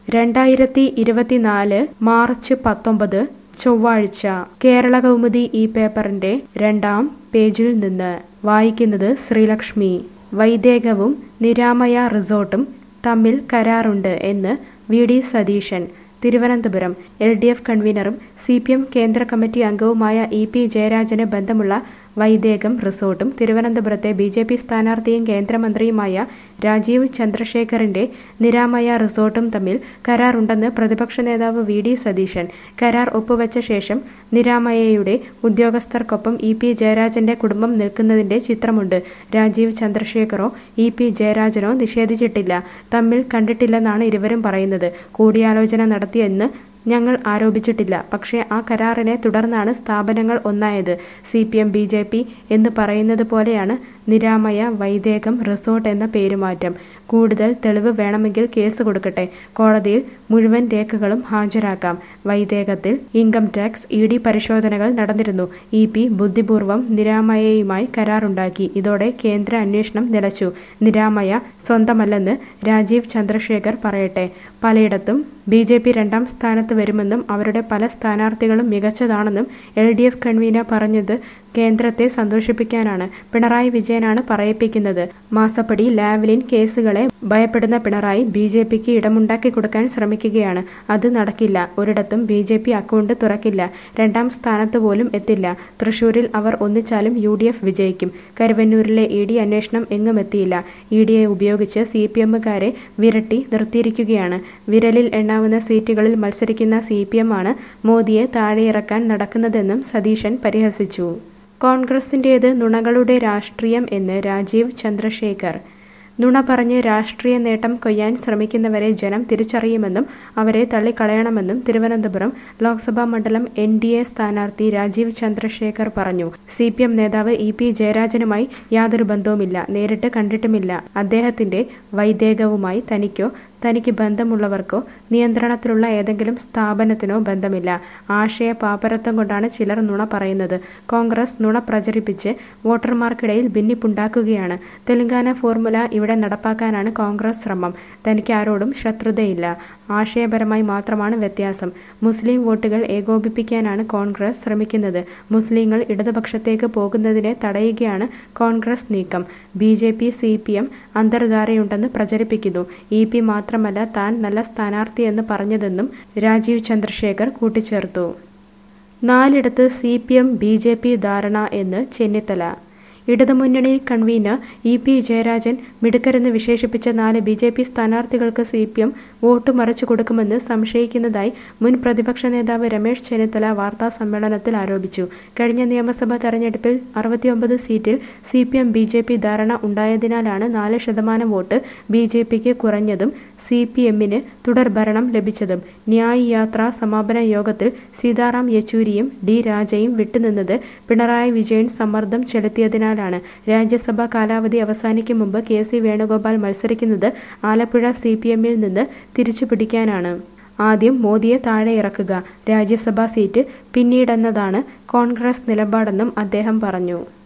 രണ്ടായിരത്തി ഇരുപത്തിനാല് മാർച്ച് പത്തൊമ്പത് ചൊവ്വാഴ്ച കേരള കൗമുദി ഈ പേപ്പറിന്റെ രണ്ടാം പേജിൽ നിന്ന് വായിക്കുന്നത് ശ്രീലക്ഷ്മി വൈദേകവും നിരാമയ റിസോർട്ടും തമ്മിൽ കരാറുണ്ട് എന്ന് V D Satheesan Thiruvananthapuram L D F കൺവീനറും സി പി എം കേന്ദ്ര കമ്മിറ്റി അംഗവുമായ ഇ പി ജയരാജന് ബന്ധമുള്ള വൈദേകം റിസോർട്ടും തിരുവനന്തപുരത്തെ ബി ജെ പി സ്ഥാനാർത്ഥിയും കേന്ദ്രമന്ത്രിയുമായ രാജീവ് ചന്ദ്രശേഖറിന്റെ നിരാമയ റിസോർട്ടും തമ്മിൽ കരാറുണ്ടെന്ന് പ്രതിപക്ഷ നേതാവ് വി ഡി സതീശൻ കരാർ ഒപ്പുവെച്ച ശേഷം നിരാമയയുടെ ഉദ്യോഗസ്ഥർക്കൊപ്പം ഇ പി ജയരാജന്റെ കുടുംബം നിൽക്കുന്നതിന്റെ ചിത്രമുണ്ട് രാജീവ് ചന്ദ്രശേഖറോ ഇ പി ജയരാജനോ നിഷേധിച്ചിട്ടില്ല തമ്മിൽ കണ്ടിട്ടില്ലെന്നാണ് ഇരുവരും പറയുന്നത് കൂടിയാലോചന നടത്തിയെന്ന് ഞങ്ങൾ ആരോപിച്ചിട്ടില്ല പക്ഷേ ആ കരാറിനെ തുടർന്നാണ് സ്ഥാപനങ്ങൾ ഒന്നായത് C P M B J P എന്ന് പറയുന്നത് പോലെയാണ് നിരാമയ വൈദേകം റിസോർട്ട് എന്ന പേരുമാറ്റം കൂടുതൽ തെളിവ് വേണമെങ്കിൽ കേസ് കൊടുക്കട്ടെ കോടതിയിൽ മുഴുവൻ രേഖകളും ഹാജരാക്കാം വൈദേകത്തിൽ ഇൻകം ടാക്സ് ഇ ഡി പരിശോധനകൾ നടന്നിരുന്നു ഇ പി ബുദ്ധിപൂർവം നിരാമയയുമായി കരാറുണ്ടാക്കി ഇതോടെ കേന്ദ്ര അന്വേഷണം നിലച്ചു നിരാമയ സ്വന്തമല്ലെന്ന് രാജീവ് ചന്ദ്രശേഖർ പറയട്ടെ പലയിടത്തും ബി ജെ പി രണ്ടാം സ്ഥാനത്ത് വരുമെന്നും അവരുടെ പല സ്ഥാനാർത്ഥികളും മികച്ചതാണെന്നും എൽ ഡി എഫ് കൺവീനർ പറഞ്ഞത് കേന്ദ്രത്തെ സന്തോഷിപ്പിക്കാനാണ് പിണറായി വിജയനാണ് പറയിപ്പിക്കുന്നത് മാസപ്പടി ലാവ്ലിൻ കേസുകളെ ഭയപ്പെടുന്ന പിണറായി ബി ജെ പിക്ക് ഇടമുണ്ടാക്കി കൊടുക്കാൻ ശ്രമിക്കുകയാണ് അത് നടക്കില്ല ഒരിടത്തും ബി ജെ പി അക്കൗണ്ട് തുറക്കില്ല രണ്ടാം സ്ഥാനത്ത് പോലും എത്തില്ല തൃശൂരിൽ അവർ ഒന്നിച്ചാലും യു ഡി എഫ് വിജയിക്കും കരുവന്നൂരിലെ ഇ ഡി അന്വേഷണം എങ്ങും എത്തിയില്ല ഇ ഡിയെ ഉപയോഗിച്ച് സി പി എമ്മുകാരെ വിരട്ടി നിർത്തിയിരിക്കുകയാണ് വിരലിൽ എണ്ണാവുന്ന സീറ്റുകളിൽ മത്സരിക്കുന്ന സി പി എം ആണ് മോദിയെ താഴെയിറക്കാൻ നടക്കുന്നതെന്നും സതീശൻ പരിഹസിച്ചു കോൺഗ്രസിന്റേത് നുണകളുടെ രാഷ്ട്രീയം എന്ന് രാജീവ് ചന്ദ്രശേഖർ നുണ പറഞ്ഞ് രാഷ്ട്രീയ നേട്ടം കൊയ്യാൻ ശ്രമിക്കുന്നവരെ ജനം തിരിച്ചറിയുമെന്നും അവരെ തള്ളിക്കളയണമെന്നും തിരുവനന്തപുരം ലോക്സഭാ മണ്ഡലം എൻ ഡി എ സ്ഥാനാർത്ഥി രാജീവ് ചന്ദ്രശേഖർ പറഞ്ഞു സി പി എം നേതാവ് ഇ പി ജയരാജനുമായി യാതൊരു ബന്ധവുമില്ല നേരിട്ട് കണ്ടിട്ടുമില്ല അദ്ദേഹത്തിന്റെ വൈദേകവുമായി തനിക്കോ തനിക്ക് ബന്ധമുള്ളവർക്കോ നിയന്ത്രണത്തിലുള്ള ഏതെങ്കിലും സ്ഥാപനത്തിനോ ബന്ധമില്ല ആശയ പാപ്പരത്വം കൊണ്ടാണ് ചിലർ നുണ പറയുന്നത് കോൺഗ്രസ് നുണ പ്രചരിപ്പിച്ച് വോട്ടർമാർക്കിടയിൽ ഭിന്നിപ്പുണ്ടാക്കുകയാണ് തെലങ്കാന ഫോർമുല ഇവിടെ നടപ്പാക്കാനാണ് കോൺഗ്രസ് ശ്രമം തനിക്ക് ആരോടും ശത്രുതയില്ല ആശയപരമായി മാത്രമാണ് വ്യത്യാസം മുസ്ലിം വോട്ടുകൾ ഏകോപിപ്പിക്കാനാണ് കോൺഗ്രസ് ശ്രമിക്കുന്നത് മുസ്ലിങ്ങൾ ഇടതുപക്ഷത്തേക്ക് പോകുന്നതിനെ തടയുകയാണ് കോൺഗ്രസ് നീക്കം B J P C P M അന്തർധാരയുണ്ടെന്ന് പ്രചരിപ്പിക്കുന്നു ഇ പി മാത്രമല്ല താൻ നല്ല സ്ഥാനാർത്ഥിയെന്ന് പറഞ്ഞതെന്നും രാജീവ് ചന്ദ്രശേഖർ കൂട്ടിച്ചേർത്തു നാലിടത്ത് C P M B J P ധാരണ എന്ന് ചെന്നിത്തല ഇടതുമുന്നണി കൺവീനർ ഇ പി ജയരാജൻ മിടുക്കരെന്ന് വിശേഷിപ്പിച്ച നാല് ബി ജെ പി സ്ഥാനാർത്ഥികൾക്ക് സി പി എം വോട്ട് മറിച്ചു കൊടുക്കുമെന്ന് സംശയിക്കുന്നതായി മുൻ പ്രതിപക്ഷ നേതാവ് രമേശ് ചെന്നിത്തല വാർത്താ സമ്മേളനത്തിൽ ആരോപിച്ചു കഴിഞ്ഞ നിയമസഭാ തെരഞ്ഞെടുപ്പിൽ അറുപത്തിയൊമ്പത് സീറ്റിൽ C P M B J P ധാരണ ഉണ്ടായതിനാലാണ് നാല് ശതമാനം വോട്ട് ബി ജെ പിക്ക് കുറഞ്ഞതും സി പി എമ്മിന് തുടർഭരണം ലഭിച്ചതും ന്യായ് യാത്ര സമാപന യോഗത്തിൽ സീതാറാം യെച്ചൂരിയും ഡി രാജയും വിട്ടുനിന്നത് പിണറായി വിജയൻ സമ്മർദ്ദം ചെലുത്തിയതിനാൽ ാണ് രാജ്യസഭാ കാലാവധി അവസാനിക്കും മുമ്പ് കെ സി വേണുഗോപാൽ മത്സരിക്കുന്നത് ആലപ്പുഴ സി പി എമ്മിൽ നിന്ന് തിരിച്ചു പിടിക്കാനാണ് ആദ്യം മോദിയെ താഴെ ഇറക്കുക രാജ്യസഭാ സീറ്റ് പിന്നീടെന്നതാണ് കോൺഗ്രസ് നിലപാടെന്നും അദ്ദേഹം പറഞ്ഞു